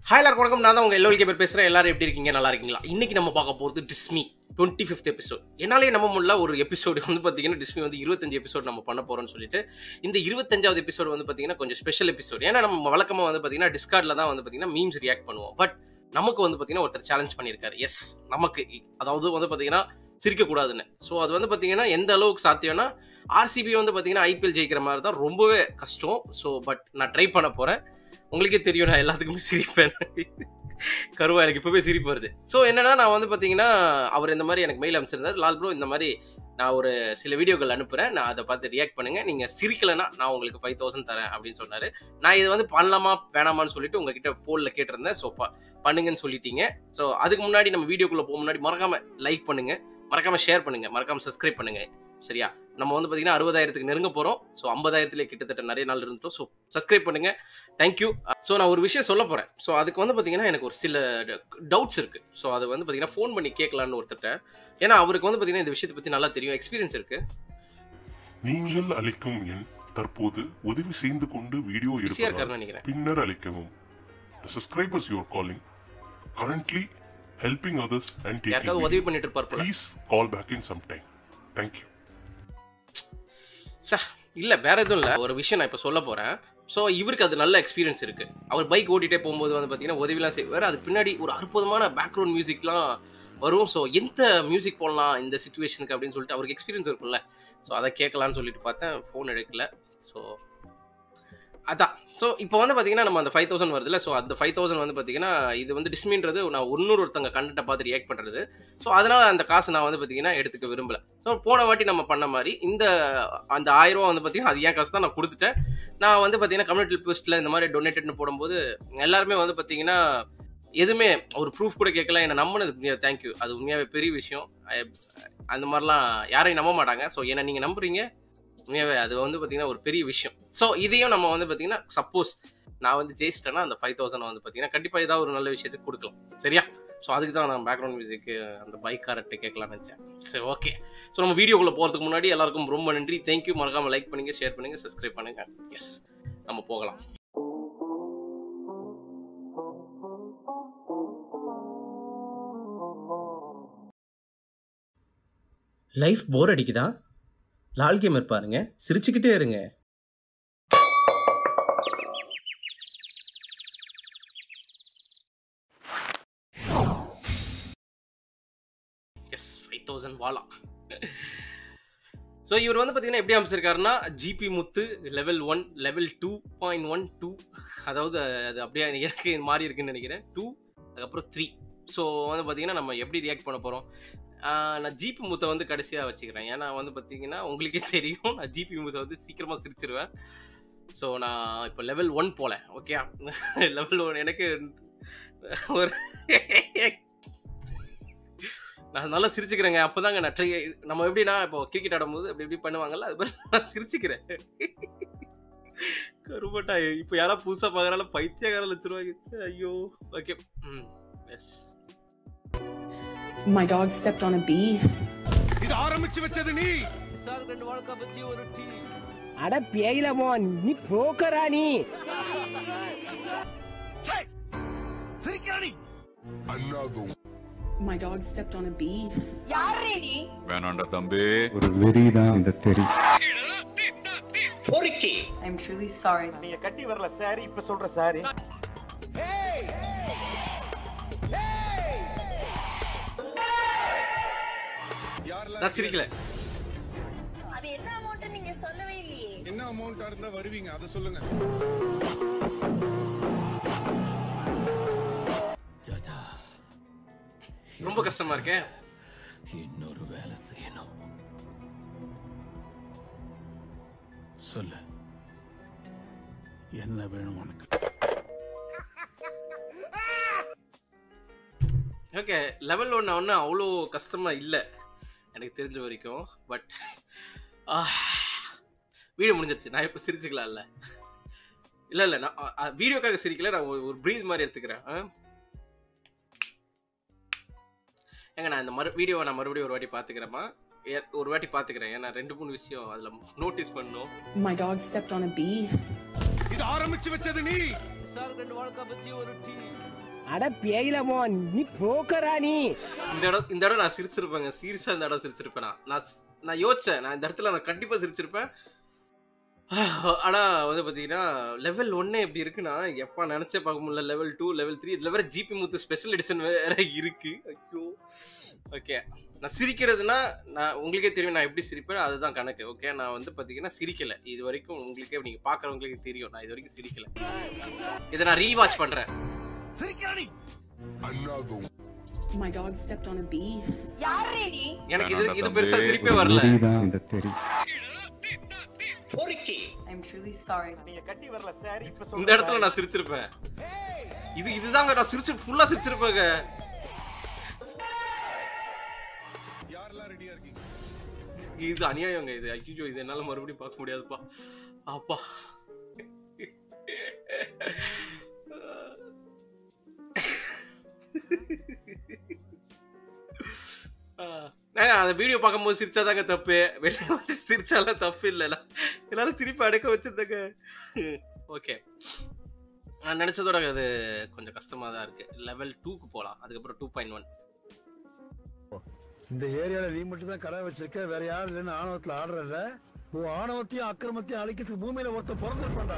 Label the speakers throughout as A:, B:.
A: Hi எல்லாருக்கும் வணக்கம் நான் தான் உங்கள் எல்லோருக்கே பேர் பேசுகிறேன் எல்லாரும் எப்படி இருக்கீங்க நல்லா இருக்கீங்களா இன்னைக்கு நம்ம பார்க்க போகிறது டிஸ்மி டுவெண்ட்டி ஃபிஃப்த் எபிசோட் என்னாலே நம்ம முடியல ஒரு எபிசோடு வந்து பார்த்தீங்கன்னா டிஸ்மி வந்து இருபத்தஞ்சு எபிசோட் நம்ம பண்ண போகிறோம்னு சொல்லிட்டு இந்த இருபத்தஞ்சாவது எபிசோட் வந்து பார்த்தீங்கன்னா கொஞ்சம் ஸ்பெஷல் எபிசோட் ஏன்னா நம்ம வழக்கமாக வந்து பார்த்தீங்கன்னா டிஸ்கார்டில் தான் வந்து பார்த்தீங்கன்னா மீம்ஸ் ரியாக்ட் பண்ணுவோம் பட் நமக்கு வந்து பார்த்தீங்கன்னா ஒருத்தர் சேலஞ்ச் பண்ணியிருக்காரு எஸ் நமக்கு அதாவது வந்து பார்த்தீங்கன்னா சிரிக்கக்கூடாதுன்னு ஸோ அது வந்து பார்த்தீங்கன்னா எந்த அளவுக்கு சாத்தியம்னா ஆர்சிபி வந்து பார்த்தீங்கன்னா ஐபிஎல் ஜெயிக்கிற மாதிரி தான் ரொம்பவே கஷ்டம் ஸோ பட் நான் ட்ரை பண்ண போகிறேன் உங்களுக்கே தெரியும் நான் எல்லாத்துக்குமே சிரிப்பேன் கருவா எனக்கு இப்போவே சிரிப்பு வருது ஸோ என்னன்னா நான் வந்து பார்த்தீங்கன்னா அவர் இந்த மாதிரி எனக்கு மெயில் அனுப்பிச்சிருந்தார் லால் ப்ரோ இந்த மாதிரி நான் ஒரு சில வீடியோக்கள் அனுப்புகிறேன் நான் அதை பார்த்து ரியாக்ட் பண்ணுங்க நீங்கள் சிரிக்கலைன்னா நான் உங்களுக்கு ஃபைவ் தௌசண்ட் தரேன் அப்படின்னு சொன்னார் நான் இது வந்து பண்ணலாமா வேணாமான்னு சொல்லிட்டு உங்ககிட்ட போலில் கேட்டிருந்தேன் ஸோ பண்ணுங்கன்னு சொல்லிட்டீங்க ஸோ அதுக்கு முன்னாடி நம்ம வீடியோக்குள்ளே போக முன்னாடி மறக்காம லைக் பண்ணுங்க மறக்காம ஷேர் பண்ணுங்க மறக்காம சப்ஸ்கிரைப் பண்ணுங்க சரியா நம்ம வந்து பார்த்தீங்கன்னா அறுபதாயிரத்துக்கு நெருங்க போகிறோம் ஸோ ஐம்பதாயிரத்துலேயே கிட்டத்தட்ட நிறைய நாள் இருந்தோம் ஸோ சப்ஸ்கிரைப் பண்ணுங்க தேங்க்யூ ஸோ நான் ஒரு விஷயம் சொல்ல போகிறேன் ஸோ அதுக்கு வந்து பார்த்தீங்கன்னா எனக்கு ஒரு சில டவுட்ஸ் இருக்குது ஸோ அது வந்து பார்த்தீங்கன்னா ஃபோன் பண்ணி கேட்கலான்னு ஒருத்தர்ட்ட ஏன்னா அவருக்கு வந்து பார்த்தீங்கன்னா இந்த விஷயத்தை பற்றி நல்லா தெரியும் எக்ஸ்பீரியன்ஸ் இருக்குது
B: நீங்கள் அளிக்கும் எண் தற்போது உதவி செய்து கொண்டு வீடியோ
A: ஈஸியாக
B: இருப்பதால்
A: இருக்காருன்னு நினைக்கிறேன்
B: பின்னர் அளிக்கவும் The subscribers you are calling currently helping others and taking
A: யாருக்காவது உதவி
B: video.
A: பண்ணிட்டு இருப்பார் போல
B: Please call back in some time. Thank you.
A: சா இல்லை வேற எதுவும் இல்லை ஒரு விஷயம் நான் இப்போ சொல்ல போகிறேன் ஸோ இவருக்கு அது நல்ல எக்ஸ்பீரியன்ஸ் இருக்குது அவர் பைக் ஓட்டிகிட்டே போகும்போது வந்து பார்த்தீங்கன்னா உதவிலாம் செய்வார் அது பின்னாடி ஒரு அற்புதமான பேக்ரவுண்ட் மியூசிக்லாம் வரும் ஸோ எந்த மியூசிக் போடலாம் இந்த சுச்சுவேஷனுக்கு அப்படின்னு சொல்லிட்டு அவருக்கு எக்ஸ்பீரியன்ஸ் இருக்கும்ல ஸோ அதை கேட்கலான்னு சொல்லிட்டு பார்த்தேன் ஃபோன் எடுக்கல ஸோ அதான் ஸோ இப்போ வந்து பார்த்தீங்கன்னா நம்ம அந்த ஃபைவ் தௌசண்ட் வருதுல்ல ஸோ அந்த ஃபைவ் தௌசண்ட் வந்து பார்த்தீங்கன்னா இது வந்து டிஸ்மின்றது நான் இன்னொரு ஒருத்தங்க கண்டென்ட்டை பார்த்து ரியாக்ட் பண்ணுறது ஸோ அதனால அந்த காசு நான் வந்து பார்த்தீங்கன்னா எடுத்துக்க விரும்பல ஸோ போன வாட்டி நம்ம பண்ண மாதிரி இந்த அந்த ஆயிரம் ரூபா வந்து பார்த்தீங்கன்னா அது ஏன் காசு தான் நான் கொடுத்துட்டேன் நான் வந்து பார்த்தீங்கன்னா கம்யூனிட்டி போஸ்ட்டில் இந்த மாதிரி டொனேட்டட்னு போடும்போது எல்லாருமே வந்து பார்த்தீங்கன்னா எதுவுமே ஒரு ப்ரூஃப் கூட கேட்கல என்னை நம்பினது தேங்க்யூ அது உண்மையாகவே பெரிய விஷயம் I- அந்த மாதிரிலாம் யாரையும் நம்ப மாட்டாங்க ஸோ என்னை நீங்கள் நம்புறீங்க உண்மையாகவே அது வந்து பார்த்தீங்கன்னா ஒரு பெரிய விஷயம் ஸோ இதையும் நம்ம வந்து பார்த்தீங்கன்னா சப்போஸ் நான் வந்து ஜெயிச்சிட்டேன்னா அந்த ஃபைவ் தௌசண்ட் வந்து பார்த்தீங்கன்னா கண்டிப்பாக ஏதாவது ஒரு நல்ல விஷயத்துக்கு கொடுக்கலாம் சரியா ஸோ அதுக்கு தான் நான் பேக்ரவுண்ட் மியூசிக்கு அந்த பைக் காரட்டை கேட்கலாம்னு நினச்சேன் சரி ஓகே ஸோ நம்ம வீடியோக்குள்ளே போகிறதுக்கு முன்னாடி எல்லாருக்கும் ரொம்ப நன்றி தேங்க்யூ மறக்காமல் லைக் பண்ணுங்க ஷேர் பண்ணுங்க சப்ஸ்கிரைப் பண்ணுங்க எஸ் நம்ம போகலாம் லைஃப் போர் அடிக்குதா லால் கேமர் பாருங்க சிரிச்சுக்கிட்டே இருங்க எஸ் ஃபைவ் தௌசண்ட் வாலா ஸோ இவர் வந்து பார்த்தீங்கன்னா எப்படி அமைச்சிருக்காருன்னா GP Muthu level one level two point one two அதாவது அது அப்படியே எனக்கு மாறி இருக்குன்னு நினைக்கிறேன் டூ அதுக்கப்புறம் த்ரீ ஸோ வந்து பார்த்தீங்கன்னா நம்ம எப்படி ரியாக்ட் பண்ண போகிறோம் நான் ஜிபி முத்தை வந்து கடைசியாக வச்சுக்கிறேன் ஏன்னா வந்து பார்த்தீங்கன்னா உங்களுக்கே தெரியும் நான் ஜிபி முத்தை வந்து சீக்கிரமாக சிரிச்சிருவேன் ஸோ நான் இப்போ லெவல் ஒன் போல ஓகே லெவல் ஒன் எனக்கு ஒரு நான் நல்லா சிரிச்சுக்கிறேங்க அப்போதாங்க நான் ட்ரை நம்ம எப்படின்னா இப்போ கிரிக்கெட் ஆடும்போது அப்படி இப்படி பண்ணுவாங்கல்ல அது மாதிரி நான் சிரிச்சுக்கிறேன் கருப்பட்டா இப்போ யாரா புதுசாக பார்க்குறால பைத்தியக்காரல வச்சிருவாங்க ஐயோ ஓகே ம் yes
C: My dog stepped on a bee.
D: இது ஆரம்பிச்சு வச்சது நீ
E: அட பேயிலமோன் நீ புரோக்கரா நீ
C: My dog stepped on a bee.
D: வேணாண்டா தம்பி
F: ஒரு வெறி தான் இந்த தெரி
C: I'm truly sorry.
A: நான் சிரிக்கல
G: அது என்ன அமௌண்ட் நீங்க சொல்லவே இல்லையே
D: என்ன அமௌண்ட் இருந்தா வருவீங்க அதை சொல்லுங்க
A: ரொம்ப கஷ்டமா இருக்கேன்
H: இன்னொரு வேலை செய்யணும் சொல்லு என்ன வேணும் உனக்கு
A: ஓகே லெவல் ஒன்று ஒன்றும் அவ்வளோ கஷ்டமா இல்லை எனக்கு தெரிஞ்ச வரைக்கும் பட் வீடியோ முடிஞ்சிருச்சு நான் இப்போ சிரிச்சுக்கலாம்ல இல்லை இல்லை நான் வீடியோக்காக சிரிக்கல நான் ஒரு- ஒரு ப்ரீத் மாதிரி எடுத்துக்கிறேன் ஆ? ஏங்க நான் இந்த மறு வீடியோவை நான் மறுபடியும் ஒரு வாட்டி பார்த்துக்கிறேம்மா ஏ- ஒரு வாட்டி பார்த்துக்கிறேன் ஏன்னா ரெண்டு மூணு விஷயம் அதில் நோட்டீஸ் பண்ணணும்
C: My dog stepped on a bee.
D: இது ஆரம்பிச்சு வச்சது நீ
E: அட பேயில மோன் நீ புரோக்கரா நீ
A: இந்த இடம் இந்த இடம் நான் சிரிச்சிருப்பேங்க சீரியஸா இந்த இடம் சிரிச்சிருப்பேன் நான் நான் ஸ்- நான் யோசிச்சேன் நான் இந்த இடத்துல நான் கண்டிப்பா சிரிச்சிருப்பேன் ஆனா வந்து பாத்தீங்கன்னா லெவல் ஒன்னே எப்படி இருக்குன்னா எப்பா நினைச்சே பார்க்க முடியல லெவல் டூ லெவல் த்ரீ இதுல வேற ஜிபி முத்து ஸ்பெஷல் எடிஷன் வேற இருக்கு ஐயோ ஓகே நான் சிரிக்கிறதுனா நான் உங்களுக்கே தெரியும் நான் எப்படி சிரிப்பேன் அதுதான் கணக்கு ஓகே நான் வந்து பாத்தீங்கன்னா சிரிக்கல இது வரைக்கும் உங்களுக்கே நீங்க பாக்குறவங்களுக்கு தெரியும் நான் இது வரைக்கும் சிரிக்கல இதை நான் ரீவாட்ச் பண்றேன்
C: My dog stepped on a bee.
A: எனக்கு இது இது பெருசா சிரிப்பே வரல
F: வெறிதான் இந்த தெரி
C: I'm truly sorry.
A: இந்த இடத்துல நான் சிரிச்சிருப்பேன் இது இதுதாங்க நான் சிரிச்சு ஃபுல்லா சிரிச்சிருப்பேங்க
D: யாரெல்லாம் ரெடியா இருக்கீங்க
A: இது அநியாயங்க இது ஐயோ இது என்னால மறுபடியும் பார்க்க முடியாதுப்பா அப்பா ஆஹ், ஏங்க, அந்த வீடியோ பார்க்கும்போது சிரிச்சாதாங்க தப்பு வெளியே வந்து சிரிச்சாலாம் தப்பு இல்லைல்ல என்னால சிரிப்பு அடக்க வச்சிருந்தேங்க ஓகே நான் நினைச்சதோட அது கொஞ்சம் கஷ்டமா தான் இருக்கு லெவல் டூக்கு போகலாம் அதுக்கப்புறம் டூ பாயிண்ட் ஒன்
I: இந்த ஏரியால நீ மட்டும் தான் கடை வச்சிருக்க வேற யாரும் இல்லைன்னு ஆணவத்துல ஆடுறல உன் ஆணவத்தையும் அக்கிரமத்தையும் அழிக்கிறதுக்கு பூமியில ஒருத்தன் பிறந்திருப்பான்டா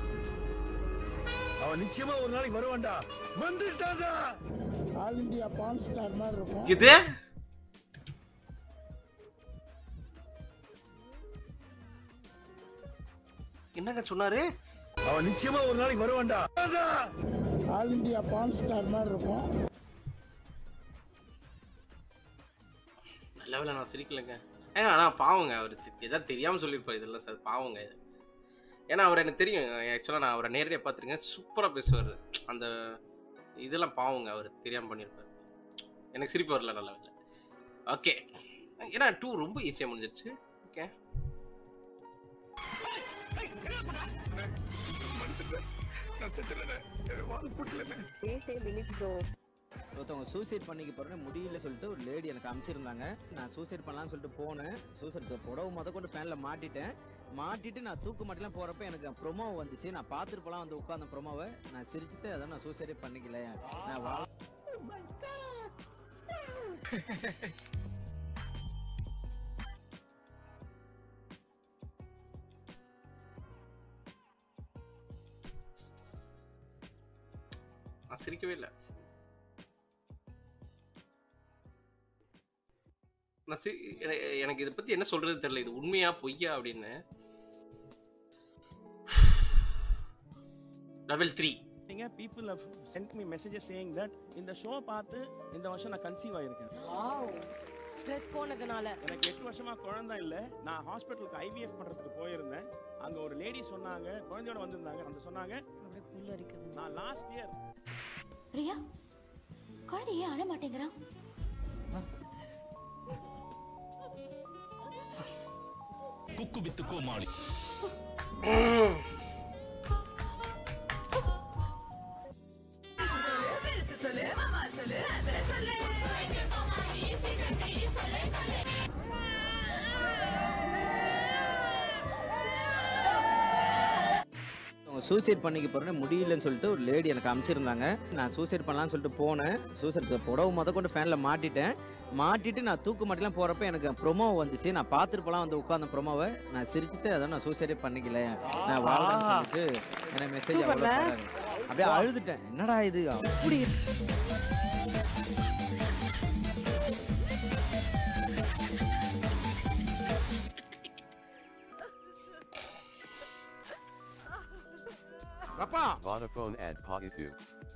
I: அவன் நிச்சயமா ஒரு நாளைக்கு வருவான்டா வந்துட்டான்டா ஆல் இந்தியா பான் ஸ்டார் மாதிரி இருக்கும்
A: இது என்னங்க சொன்னாரு
I: அவன் நிச்சயமா ஒரு நாளைக்கு வருவான்டா ஆல் இந்தியா பான் ஸ்டார் மாதிரி இருக்கும்
A: நல்ல வேளை நான் சிரிக்கலைங்க ஏங்க ஆனால் பாவங்க அவர் ஏதாவது தெரியாமல் சொல்லியிருப்பார் இதெல்லாம் சார் பாவங்க இது. ஏன்னா அவர் எனக்கு தெரியும் ஆக்சுவலாக நான் அவரை நேரடியாக பார்த்துருக்கேன் சூப்பராக பேசுவார் அந்த இதெல்லாம் பாவங்க அவர் தெரியாமல் பண்ணியிருப்பார் எனக்கு சிரிப்பு வரல நல்ல வேலை ஓகே ஏன்னா டூ ரொம்ப ஈஸியாக முடிஞ்சிருச்சு ஓகே
J: ஒருத்தவங்க சூசைட் பண்ணிக்க போறேன்னு முடியல சொல்லிட்டு ஒரு லேடி எனக்கு அனுப்பிச்சிருந்தாங்க நான் சூசைட் பண்ணலாம்னு சொல்லிட்டு போனேன் சூசைட் புடவை முத கொண்டு ஃபேன்ல மாட்டிட்டேன் மாட்டிட்டு நான் தூக்கு மாட்டிலாம் போறப்ப எனக்கு ப்ரொமோ வந்துச்சு நான் பார்த்துட்டு போலாம் வந்து உட்காந்த ப்ரொமோவை நான் சிரிச்சுட்டு அதான் நான் சூசைடே பண்ணிக்கல நான் வா
A: நான் சிரிக்கவே இல்லை நான் சி என- எனக்கு இதை பற்றி என்ன சொல்றது தெரியல இது உண்மையா பொய்யா அப்படின்னு level three
E: people have sent me messages saying that இந்த ஷோ பார்த்து இந்த வருஷம் நான் கன்சீவ் ஆயிருக்கேன்
K: ஸ்ட்ரெஸ் போனதுனால
E: எனக்கு எட்டு வருஷமா குழந்தை இல்ல நான் ஹாஸ்பிட்டலுக்கு ஐவிஎஃப் பண்றதுக்கு போயிருந்தேன் அங்க ஒரு லேடி சொன்னாங்க குழந்தையோட வந்திருந்தாங்க அந்த சொன்னாங்க
K: அப்படியே புல்ல இருக்குது
E: நான் லாஸ்ட் இயர்
G: ரியா குழந்தையே அழ மாட்டேங்கிறான்
H: குக்கு வித்து கோமாளி
J: அவங்க சூசைட் பண்ணிக்க போறேன்னு முடியலன்னு சொல்லிட்டு ஒரு லேடி எனக்கு அனுப்பிச்சிருந்தாங்க நான் சூசைட் பண்ணலாம்னு சொல்லிட்டு போனேன் சூசைட் புடவை முத கொண்டு ஃபேன்ல மாட்டிட்டேன் மாட்டிட்டு நான் தூக்கு மாட்டிலாம் போறப்ப எனக்கு ப்ரொமோ வந்துச்சு நான் பார்த்துட்டு போலாம் வந்து உட்காந்த ப்ரொமோவை நான் சிரிச்சுட்டு அதான் நான் சூசைடே பண்ணிக்கல நான் வாழ்றேன்னு சொல்லிட்டு எனக்கு மெசேஜ்
K: சூப்பர்ல.
J: அப்படியே அழுதுட்டேன் என்னடா இது அப்படி
L: Vodafone ad Pagatu.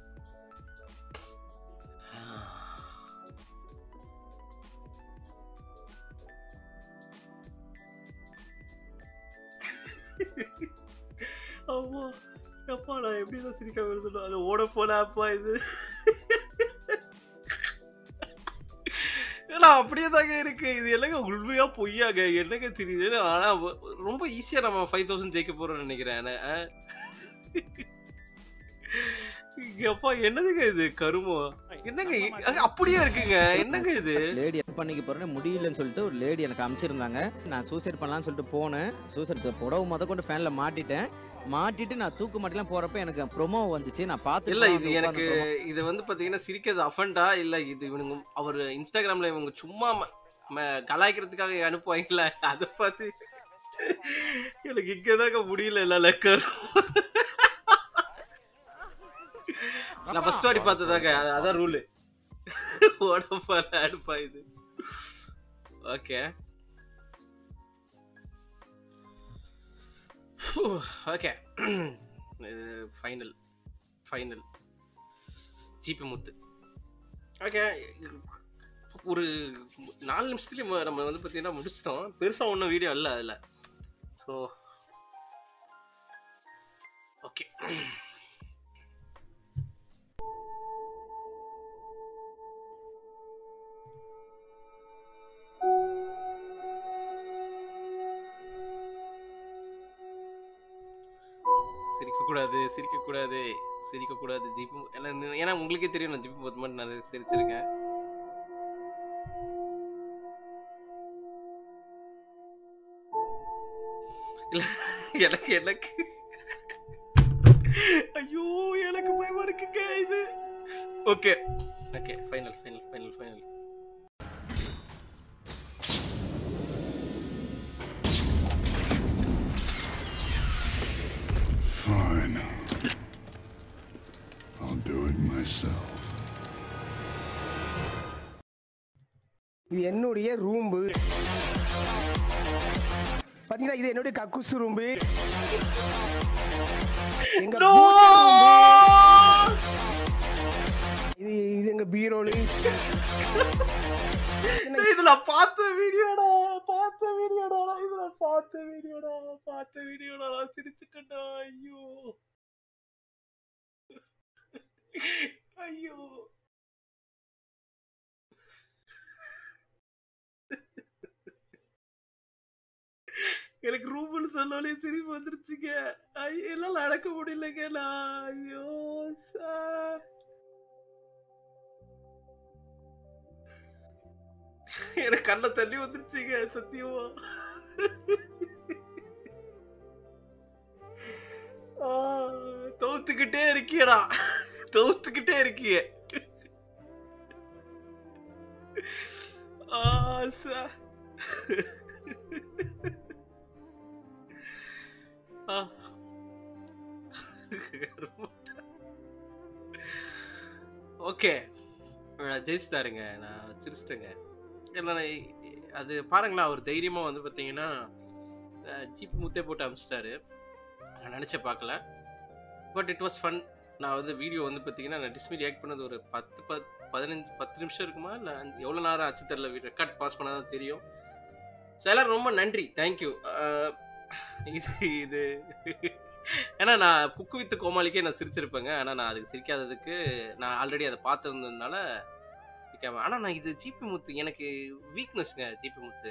A: ஆமா அப்பா நான் எப்படி தான் சிரிக்காம இருந்தோம் அது ஓட போன அப்பா இது ஏன்னா அப்படியே தாங்க இருக்கு இது என்னங்க உண்மையா பொய்யாங்க என்னங்க தெரியுது ஆனா வ- ரொம்ப ஈஸியா நம்ம ஃபைவ் தௌசண்ட் ஜெயிக்க போறோம்னு நினைக்கிறேன் ஆனா, ஆ? அப்பா என்னதுங்க இது கருமம் என்னங்க இ- அங்க அப்படியே இருக்குங்க என்னங்க இது
J: லேடி பண்ணிக்க போறேன்னு முடியலன்னு சொல்லிட்டு ஒரு லேடி எனக்கு அனுப்பிச்சிருந்தாங்க நான் சூசைட் பண்ணலாம்னு சொல்லிட்டு போனேன் சூசைட் புடவை முத கொண்டு ஃபேன்ல மாட்டிட்டேன் மாட்டிட்டு நான் தூக்கு மாட்டிலாம் போறப்ப எனக்கு ப்ரொமோ வந்துச்சு நான் பார்த்து
A: இல்ல இது எனக்கு இது வந்து பாத்தீங்கன்னா சிரிக்கிறது அஃபண்டா இல்ல இது இவனுங்க அவர் இன்ஸ்டாகிராம்ல இவங்க சும்மா ம- ம- கலாய்க்கிறதுக்காக அனுப்புவாங்கல்ல அதை பார்த்து எனக்கு இங்கதாங்க முடியல இல்ல லக்கர் நான் ஃபர்ஸ்ட் வாட்டி பார்த்ததாங்க அது- அதான் ரூலு உடம்பா அடுப்பா இது okay okay final final GP Muthu okay ஒரு நாலு நிமிஷத்துலேயே ம- நம்ம வந்து பார்த்தீங்கன்னா முடிச்சிட்டோம் பெருசாக ஒன்றும் வீடியோ இல்லை அதில் ஸோ ஓகே சிரிக்கக்கூடாது சிரிக்கக்கூடாது சிரிக்கக்கூடாது ஜிபி மு- ஏன்னா ஏன்னா உங்களுக்கே தெரியும் நான் ஜிபி முத்து மட்டும் நான் சிரிச்சிருக்கேன் இல்ல எனக்கு எனக்கு ஐயோ எனக்கு பயமா இருக்குங்க இது okay okay final final final final
M: Fine. I'll do it myself.
N: இது என்னுடைய ரூம்பு பாத்தீங்களா இது என்னுடைய கக்குசு ரூம்பு எங்க பூஜை ரூம்பு. இது இது எங்க பீரோலு
A: இதுல பார்த்த வீடியோடா பார்த்த வீடியோடா இதுல பார்த்த வீடியோடா பார்த்த வீடியோடா நான் சிரிச்சிட்டேன்டா ஐயோ ஐயோ எனக்கு ரூபுன்னு சொன்னாலே சிரிப்பு வந்துருச்சுங்க ஐயோ எல்லாம் நடக்க முடியலங்க நான் ஐயோ சார் எனக்கு கண்ண தண்ணி வந்துருச்சுங்க சத்தியமா ஆ, தோத்துக்கிட்டே இருக்கியடா தோத்துக்கிட்டே இருக்கிய ஆசா ஆ. ஓகே ஜெயிச்சிட்டாருங்க நான் சிரிச்சிட்டேங்க ஏன்னா அது பாருங்களேன் அவர் தைரியமா வந்து பார்த்தீங்கன்னா ஜீப் முத்தே போட்டு அமிச்சிட்டாரு நான் நினச்சே பார்க்கல பட் இட் வாஸ் ஃபன் நான் வந்து வீடியோ வந்து பார்த்தீங்கன்னா நான் டிஸ்மி ரியாக்ட் பண்ணது ஒரு பத்து பத் பதினஞ்சு பத்து நிமிஷம் இருக்குமா இல்லை எவ்வளோ நேரம் ஆச்சு தெரில ரெக்கார்ட் பாஸ் பண்ணால் தான் தெரியும் ஸோ எல்லாரும் ரொம்ப நன்றி தேங்க்யூ இது இது ஏன்னா நான் குக்கு வித்து கோமாளிக்கே நான் சிரிச்சிருப்பேங்க ஆனால் நான் அதுக்கு சிரிக்காததுக்கு நான் ஆல்ரெடி அதை பார்த்துருந்ததுனால சிரிக்காம ஆனால் நான் இது ஜிபி முத்து எனக்கு வீக்னஸ்ங்க ஜிபி முத்து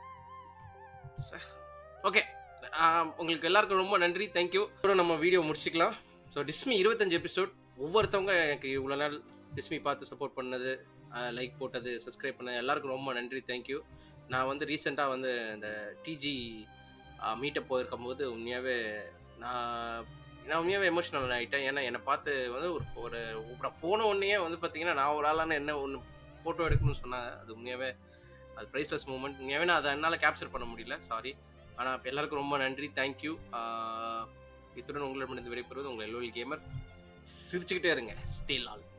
A: ஓகே உங்களுக்கு எல்லாருக்கும் ரொம்ப நன்றி தேங்க்யூ அப்புறம் நம்ம வீடியோ முடிச்சுக்கலாம் ஸோ டிஸ்மி இருபத்தஞ்சு எபிசோட் ஒவ்வொருத்தவங்க எனக்கு இவ்வளோ நாள் டிஸ்மி பார்த்து சப்போர்ட் பண்ணது லைக் போட்டது சப்ஸ்கிரைப் பண்ணது எல்லாருக்கும் ரொம்ப நன்றி தேங்க்யூ நான் வந்து ரீசெண்டாக வந்து இந்த டிஜி மீட்டப் போயிருக்கும் போது உண்மையாகவே நான் நான் உண்மையாகவே எமோஷனல் ஆகிட்டேன் ஏன்னா என்னை பார்த்து வந்து ஒரு ஒரு நான் போன உடனே வந்து பார்த்தீங்கன்னா நான் ஒரு ஆளான என்ன ஒன்று ஃபோட்டோ எடுக்கணும்னு சொன்னேன் அது உண்மையாகவே அது ப்ரைஸ்லெஸ் மூமெண்ட் உண்மையாகவே நான் அதை என்னால் கேப்சர் பண்ண முடியல சாரி ஆனால் இப்போ எல்லாருக்கும் ரொம்ப நன்றி தேங்க்யூ இத்துடன் உங்களிடமிருந்து விடைபெறுவது உங்கள் எல்லோல் கேமர் சிரிச்சுக்கிட்டே இருங்க ஸ்டே லால்